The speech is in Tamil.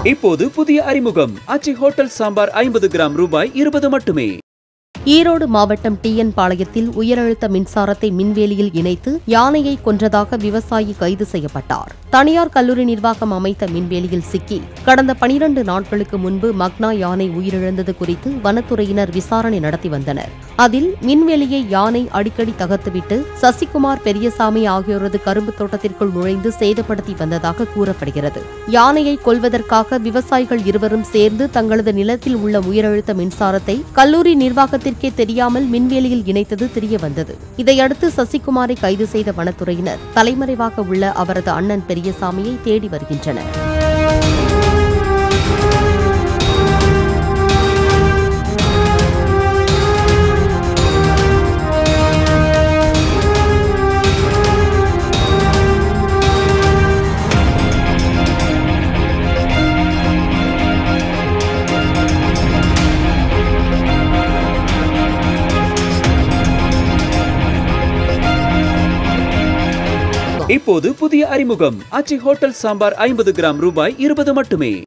இப்போது புதிய அறிமுகம் அச்சி ஹோட்டல் சாம்பார் ஐம்பது கிராம் ரூபாய் இருபது மட்டுமே ஈரோடு மாவட்டம் டிஎன் பாளையத்தில் உயரழுத்த மின்சாரத்தை மின்வேலியில் இணைத்து யானையை கொன்றதாக விவசாயி கைது செய்யப்பட்டார் தனியார் கல்லூரி நிர்வாகம் அமைத்த மின்வேலியில் சிக்கி கடந்த பனிரண்டு நாட்களுக்கு முன்பு மக்னா யானை உயிரிழந்தது குறித்து வனத்துறையினர் விசாரணை நடத்தி வந்தனர் அதில் மின்வேலியை யானை அடிக்கடி தகர்த்துவிட்டு சசிகுமார் பெரியசாமி ஆகியோரது கரும்பு தோட்டத்திற்குள் நுழைந்து சேதப்படுத்தி வந்ததாக கூறப்படுகிறது யானையை கொல்வதற்காக விவசாயிகள் இருவரும் சேர்ந்து தங்களது நிலத்தில் உள்ள உயரழுத்த மின்சாரத்தை கல்லூரி நிர்வாகத்திற்கே தெரியாமல் மின்வேலியில் இணைத்தது தெரியவந்தது இதையடுத்து சசிகுமாரை கைது செய்த வனத்துறையினர் தலைமறைவாக உள்ள அவரது அண்ணன் பெரியசாமியை தேடி வருகின்றனர் இப்போது புதிய அறிமுகம் அச்சி ஹோட்டல் சாம்பார் ஐம்பது கிராம் ரூபாய் இருபது மட்டுமே